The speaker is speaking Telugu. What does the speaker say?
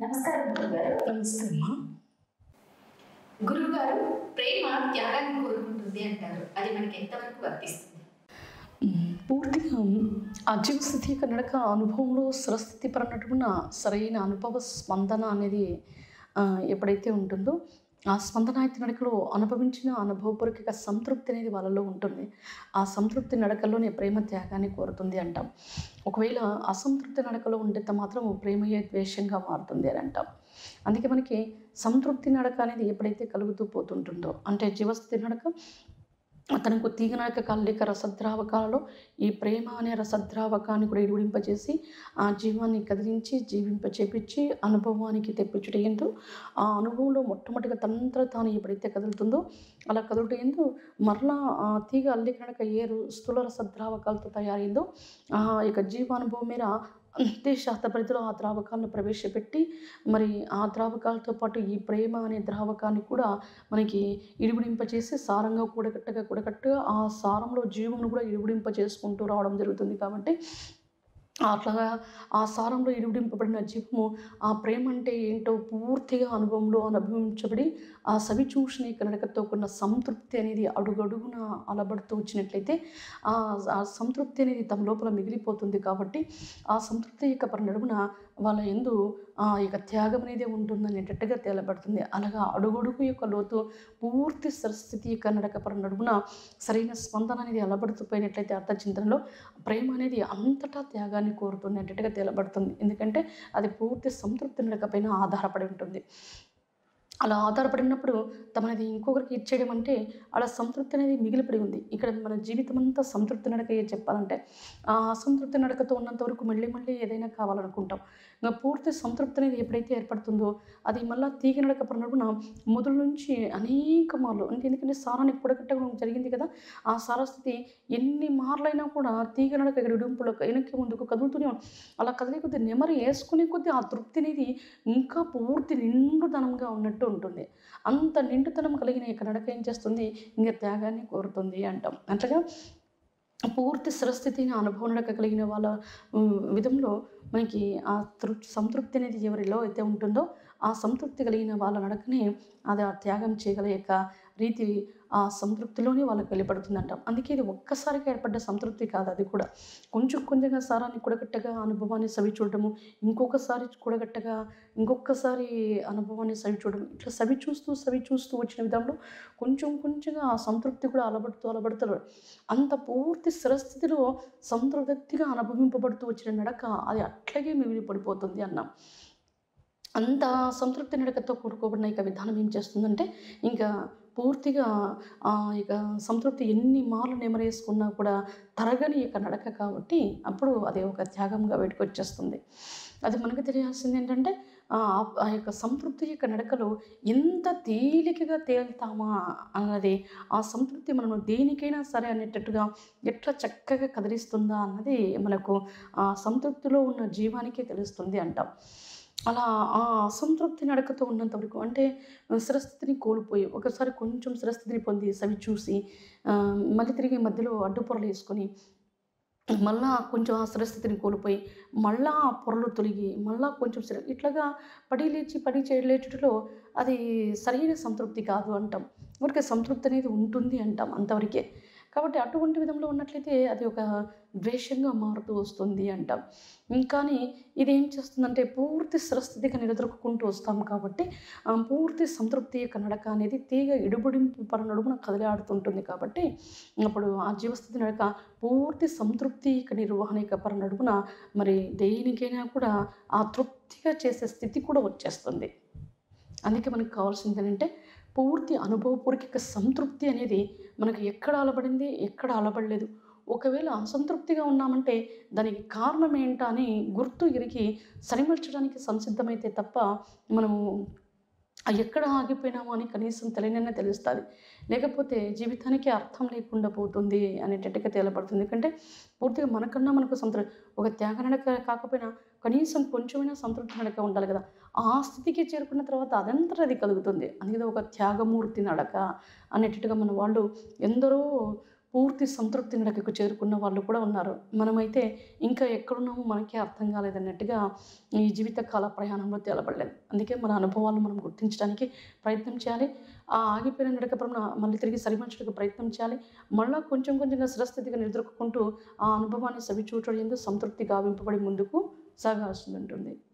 నమస్కారం గురుగారు నమస్తే అమ్మా గురుగారు ప్రేమ త్యాగాన్ని కోరుకుంటుంది అంటారు అది మనకి ఎంతవరకు వర్తిస్తుంది ఉమ్, పూర్తిగా ఆ జీవస్థితి యొక్క నడక అనుభవంలో స్వస్థితి పరనటున్న సరైన అనుభవ స్పందన అనేది ఆ, ఎప్పుడైతే ఉంటుందో ఆ స్పందనాయత నడకలో అనుభవించిన అనుభవపూర్వక సంతృప్తి అనేది వాళ్ళలో ఉంటుంది ఆ సంతృప్తి నడకలోనే ప్రేమ త్యాగాన్ని కోరుతుంది అంటాం ఒకవేళ అసంతృప్తి నడకలో ఉంటే మాత్రం ప్రేమయే ద్వేషంగా మారుతుంది అని అంటాం అందుకే మనకి సంతృప్తి నడక అనేది ఎప్పుడైతే కలుగుతూ పోతుంటుందో అంటే జీవస్థితి నడక తనకు తీగనడక కల్లిక రసద్రావకాలలో ఈ ప్రేమ అనే రసద్రావకాన్ని కూడా ఇడివింపజేసి ఆ జీవాన్ని కదిలించి జీవింప చేపించి అనుభవానికి తెప్పించుట ఎందు ఆ అనుభవంలో మొట్టమొదటిగా తనంతట తాను ఎప్పుడైతే కదులుతుందో అలా కదులుట ఎందు మరలా ఆ తీగ అల్లికనడక ఏ రు- స్థూల రసద్రావకాలతో తయారైందో ఆ యొక్క జీవానుభవం మీద అంతే శాత పరిధిలో ఆ ద్రావకాలను ప్రవేశపెట్టి మరి ఆ ద్రావకాలతో పాటు ఈ ప్రేమ అనే ద్రావకాన్ని కూడా మనకి ఇడుగుడింపచేసి సారంగా కూడగట్టగా కూడగట్టగా ఆ సారంలో జీవమును కూడా ఇడుగుడింప చేసుకుంటూ రావడం జరుగుతుంది కాబట్టి అట్లాగా ఆ సారంలో ఇరుడింపబడిన జీవము ఆ ప్రేమ అంటే ఏంటో పూర్తిగా అనుభవంలో అనుభవించబడి ఆ సవి చూసిన యొక్క నడకతో కూడిన సంతృప్తి అనేది అడుగడుగున అలబడుతూ వచ్చినట్లయితే ఆ ఆ సంతృప్తి అనేది తమ లోపల మిగిలిపోతుంది కాబట్టి ఆ సంతృప్తి యొక్క పరినడుగున వాళ్ళ ఎందు ఆ యొక్క త్యాగం అనేది ఉంటుందనేటట్టుగా తేలబడుతుంది అలాగా అడుగడుగు యొక్క లోతు పూర్తి సరస్థితి యొక్క నడక పరినడుగున సరైన స్పందన అనేది అలబడుతూ పోయినట్లయితే అర్థచింతనలో ప్రేమ అనేది అంతటా త్యాగాన్ని కోరుతుంది అన్నట్టుగా తేలబడుతుంది ఎందుకంటే అది పూర్తి సంతృప్తి నడకపైన ఆధారపడి ఉంటుంది అలా ఆధారపడినప్పుడు తమనది ఇంకొకరికి ఇచ్చేయడం అంటే అలా సంతృప్తి అనేది మిగిలిపడి ఉంది ఇక్కడ మన జీవితం అంతా సంతృప్తి నడక ఏ చెప్పాలంటే ఆ అసంతృప్తి నడకతో ఉన్నంత వరకు మళ్ళీ మళ్ళీ ఏదైనా కావాలనుకుంటాం ఇంకా పూర్తి సంతృప్తి అనేది ఎప్పుడైతే ఏర్పడుతుందో అది మళ్ళీ తీగ నడక పడినప్పుడు మొదలు నుంచి అనేక మార్లు అంటే ఎందుకంటే సారాన్ని పొడగట్టడం జరిగింది కదా ఆ సారస్థితి ఎన్ని మార్లైనా కూడా తీగ నడక ఇడుంపులో వెనక్కి ముందుకు కదులుతూనే ఉంది. అలా కదిలే కొద్దీ నెమరు వేసుకునే కొద్దీ ఆ తృప్తి అనేది ఇంకా పూర్తి నిండుదనంగా ఉన్నట్టు ఉంటుంది అంత నిండుతనం కలిగిన ఇక నడక ఏం చేస్తుంది ఇంకా త్యాగాన్ని కోరుతుంది అంటాం అట్లాగా పూర్తి స్థిరస్థితిని అనుభవం నడక కలిగిన వాళ్ళ ఉమ్, విధంలో మనకి ఆ తృ సంతృప్తి అనేది ఎవరిలో అయితే ఉంటుందో ఆ సంతృప్తి కలిగిన వాళ్ళ నడకని అది ఆ త్యాగం చేయగల యొక్క రీతి ఆ సంతృప్తిలోనే వాళ్ళకి వెళ్ళిపడుతుంది అంటాం అందుకే ఇది ఒక్కసారిగా ఏర్పడ్డ సంతృప్తి కాదు అది కూడా కొంచెం కొంచెంగా సారాన్ని కూడగట్టగా అనుభవాన్ని సవి చూడటము ఇంకొకసారి కూడగట్టగా ఇంకొకసారి అనుభవాన్ని సవి చూడడం ఇట్లా సవి చూస్తూ సవి చూస్తూ వచ్చిన విధంలో కొంచెం కొంచెంగా ఆ సంతృప్తి కూడా అలబడుతూ అలబడుతారు అంత పూర్తి స్థిరస్థితిలో సంతృప్తిగా అనుభవింపబడుతూ వచ్చిన నడక అది అట్లాగే మిగిలి పడిపోతుంది అన్నాం అంత సంతృప్తి నడకతో కూడుకోబడిన ఇక విధానం ఏం చేస్తుందంటే ఇంకా పూర్తిగా ఆ ఇక సంతృప్తి ఎన్ని మార్లు నెమరేసుకున్నా కూడా తరగని ఇక నడక కాబట్టి అప్పుడు అది ఒక త్యాగంగా బయటకు వచ్చేస్తుంది అది మనకు తెలియాల్సింది ఏంటంటే ఆ ఆ యొక్క సంతృప్తి యొక్క నడకలో ఎంత తేలికగా తేలుతామా అన్నది ఆ సంతృప్తి మనము దేనికైనా సరే అనేటట్టుగా ఎట్లా చక్కగా కదిలిస్తుందా అన్నది మనకు ఆ సంతృప్తిలో ఉన్న జీవానికే తెలుస్తుంది అంటాం అలా ఆ అసంతృప్తి నడకతో ఉన్నంత వరకు అంటే స్థిరస్థితిని కోల్పోయి ఒకసారి కొంచెం స్థిరస్థితిని పొంది సవి చూసి ఆ, మళ్ళీ తిరిగి మధ్యలో అడ్డుపొరలు వేసుకొని మళ్ళా కొంచెం ఆ స్థిరస్థితిని కోల్పోయి మళ్ళా ఆ పొరలు తొలగి మళ్ళా కొంచెం స్థిర ఇట్లాగా పడి లేచి పడి చేయలేటలో అది సరైన సంతృప్తి కాదు అంటాం ఊరికే సంతృప్తి అనేది ఉంటుంది అంటాం అంతవరకే కాబట్టి అటువంటి విధంలో ఉన్నట్లయితే అది ఒక ద్వేషంగా మారుతూ వస్తుంది అంటాం కానీ ఇది ఏం చేస్తుందంటే పూర్తి స్థిరస్థితిగా నిలదొక్కుంటూ వస్తాం కాబట్టి ఆ పూర్తి సంతృప్తి యొక్క నడక అనేది తీగ ఇడుబడింపు పర నడుమున కదిలాడుతుంటుంది కాబట్టి అప్పుడు ఆ జీవస్థితి నడక పూర్తి సంతృప్తి యొక్క నిర్వహణ యొక్క పర నడుమున మరి దేనికైనా కూడా ఆ తృప్తిగా చేసే స్థితి కూడా వచ్చేస్తుంది అందుకే మనకు కావాల్సింది ఏంటంటే పూర్తి అనుభవపూర్వక సంతృప్తి అనేది మనకు ఎక్కడ అలబడింది ఎక్కడ అలబడలేదు ఒకవేళ అసంతృప్తిగా ఉన్నామంటే దానికి కారణం ఏంటా అని గుర్తు ఎరిగి సరిమల్చడానికి సంసిద్ధమైతే తప్ప మనము ఆ ఎక్కడ ఆగిపోయినామో అని కనీసం తెలియనన్నా తెలుస్తుంది లేకపోతే జీవితానికి అర్థం లేకుండా పోతుంది అనేటట్టుగా తేలపడుతుంది ఎందుకంటే పూర్తిగా మనకన్నా మనకు సంతృప్తి ఒక త్యాగ నడక కాకపోయినా కనీసం కొంచెమైనా సంతృప్తి నడక ఉండాలి కదా ఆ స్థితికి చేరుకున్న తర్వాత అదంతటా అది కలుగుతుంది అందుకే ఒక త్యాగమూర్తి నడక అనేటట్టుగా మన వాళ్ళు ఎందరో పూర్తి సంతృప్తి నడకకు చేరుకున్న వాళ్ళు కూడా ఉన్నారు మనమైతే ఇంకా ఎక్కడున్నామో మనకే అర్థం కాలేదన్నట్టుగా ఈ జీవిత కాల ప్రయాణంలో తేలబడలేదు అందుకే మన అనుభవాలను మనం గుర్తించడానికి ప్రయత్నం చేయాలి ఆ ఆగిపోయిన నడకపరమైన మళ్ళీ తిరిగి సరిమంచడానికి ప్రయత్నం చేయాలి మళ్ళీ కొంచెం కొంచెంగా స్థిరస్థితిగా నిద్రకుంటూ ఆ అనుభవాన్ని సవిచూచడం ఎందు సంతృప్తి గావింపబడి ముందుకు సాగాల్సి ఉంటుంది